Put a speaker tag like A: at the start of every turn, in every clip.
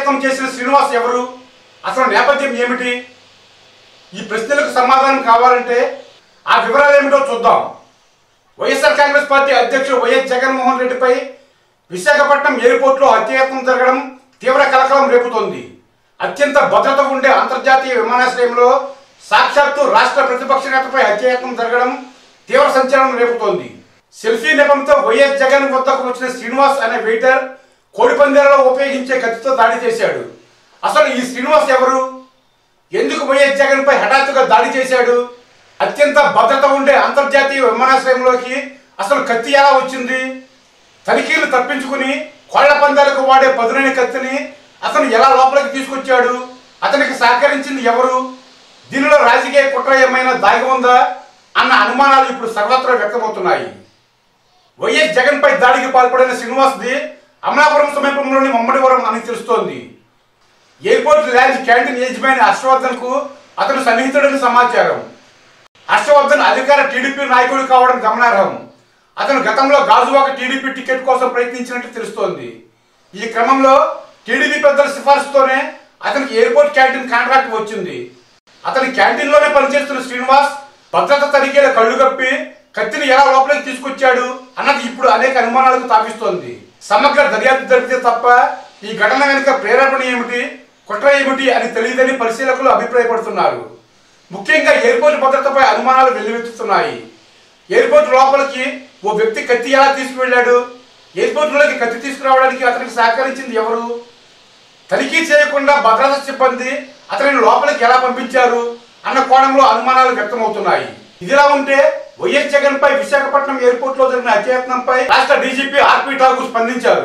A: హత్యాయత్నం చేసిన శ్రీనివాస్ ఎవరు అసలు నేపథ్యం ఏమిటి ఈ ప్రశ్నలకు సమాధానం కావాలంటే ఆ వివరాలు ఏమిటో చూద్దాం వైఎస్ఆర్ కాంగ్రెస్ పార్టీ అధ్యక్షుడు వైఎస్ జగన్మోహన్ రెడ్డిపై విశాఖపట్నం ఎయిర్పోర్ట్లో హత్యాయత్నం జరగడం తీవ్ర కలకలం రేపుతోంది అత్యంత భద్రత ఉండే అంతర్జాతీయ విమానాశ్రయంలో సాక్షాత్తు రాష్ట్ర ప్రతిపక్ష నేతపై హత్యాయత్నం జరగడం తీవ్ర సంచలనం రేపుతోంది సెల్ఫీ నెపంతో వైఎస్ జగన్ వద్దకు వచ్చిన శ్రీనివాస్ అనే వెయిటర్ కోడిపందేలలో ఉపయోగించే కత్తితో దాడి చేశాడు అసలు ఈ శ్రీనివాస్ ఎవరు ఎందుకు వైఎస్ జగన్ పై హఠాత్తుగా దాడి చేశాడు అత్యంత భద్రత ఉండే అంతర్జాతీయ విమానాశ్రయంలోకి అసలు కత్తి ఎలా వచ్చింది తనిఖీలు తప్పించుకుని కోళ్ల పందాలకు వాడే పదునైన కత్తిని అతను ఎలా లోపలికి తీసుకొచ్చాడు అతనికి సహకరించింది ఎవరు దీనిలో రాజకీయ కుట్ర ఏమైనా దాగి ఉందా అన్న అనుమానాలు ఇప్పుడు సర్వత్రా వ్యక్తమవుతున్నాయి వైఎస్ జగన్ పై దాడికి పాల్పడిన శ్రీనివాస్ది అమలాపురం సమీపంలోని మమ్మడివరం అని తెలుస్తోంది ఎయిర్పోర్ట్ ల్యాండ్ క్యాంటీన్ యజమాని హర్షవర్ధన్ కు అతను సన్నిహితుడని సమాచారం హర్షవర్ధన్ అధికార టీడీపీ నాయకుడు కావడం గమనార్హం అతను గతంలో గాజువాక టీడీపీ టికెట్ కోసం ప్రయత్నించినట్టు తెలుస్తోంది ఈ క్రమంలో టీడీపీ పెద్దల సిఫార్సుతోనే అతనికి ఎయిర్పోర్ట్ క్యాంటీన్ కాంట్రాక్ట్ వచ్చింది అతని క్యాంటీన్లోనే పనిచేస్తున్న శ్రీనివాస్ భద్రత తనిఖీల కళ్ళు కప్పి కత్తిని ఎలా లోపలికి తీసుకొచ్చాడు అన్నది ఇప్పుడు అనేక అనుమానాలకు తావిస్తోంది సమగ్ర దర్యాప్తు జరిపితే తప్ప ఈ ఘటన వెనుక ప్రేరేపణ ఏమిటి కుట్ర ఏమిటి అని తెలియదని పరిశీలకులు అభిప్రాయపడుతున్నారు ముఖ్యంగా ఎయిర్పోర్ట్ భద్రతపై అనుమానాలు వెల్లువెత్తుతున్నాయి ఎయిర్పోర్ట్ లోపలికి ఓ వ్యక్తి కత్తి ఎలా తీసుకువెళ్ళాడు ఎయిర్పోర్ట్లోకి కత్తి తీసుకురావడానికి అతనికి సహకరించింది ఎవరు తనిఖీ చేయకుండా భద్రతా సిబ్బంది అతనిని లోపలికి ఎలా పంపించారు అన్న కోణంలో అనుమానాలు వ్యక్తమవుతున్నాయి ఇదిలా ఉంటే వైఎస్ జగన్ పై విశాఖపట్నం ఎయిర్పోర్ట్ లో జరిగిన హత్యాయత్నంపై రాష్ట్ర డీజీపీ ఆర్పి ఠాకూర్ స్పందించారు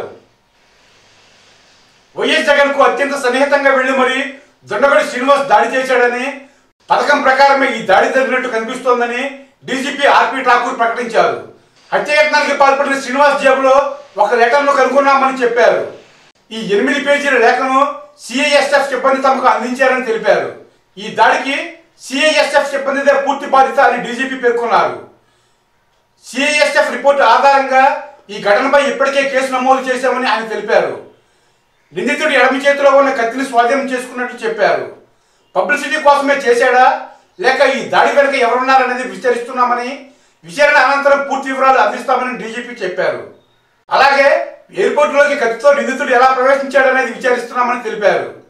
A: వైఎస్ జగన్ కు అత్యంత సన్నిహితంగా వెళ్లి మరి దొండగడి శ్రీనివాస్ దాడి చేశాడని పథకం ప్రకారమే ఈ దాడి జరిగినట్టు కనిపిస్తోందని డీజీపీ ఆర్పి ఠాకూర్ ప్రకటించారు హత్యాయత్నానికి పాల్పడిన శ్రీనివాస్ జేబులో ఒక లెటర్ను కనుగొన్నామని చెప్పారు ఈ ఎనిమిది పేజీల లేఖను సిఐఎస్ఎఫ్ సిబ్బంది తమకు అందించారని తెలిపారు ఈ దాడికి సిఐఎస్ఎఫ్ సిబ్బందిదే పూర్తి బాధ్యత అని డీజీపీ పేర్కొన్నారు సిఐఎస్ఎఫ్ రిపోర్టు ఆధారంగా ఈ ఘటనపై ఇప్పటికే కేసు నమోదు చేశామని ఆయన తెలిపారు నిందితుడు ఎడమ చేతిలో ఉన్న కత్తిని స్వాధీనం చేసుకున్నట్టు చెప్పారు పబ్లిసిటీ కోసమే చేశాడా లేక ఈ దాడి వెనుక ఎవరున్నారనేది విచారిస్తున్నామని విచారణ అనంతరం పూర్తి వివరాలు అందిస్తామని డీజీపీ చెప్పారు అలాగే ఎయిర్పోర్టులోకి కత్తితో నిందితుడు ఎలా ప్రవేశించాడనేది విచారిస్తున్నామని తెలిపారు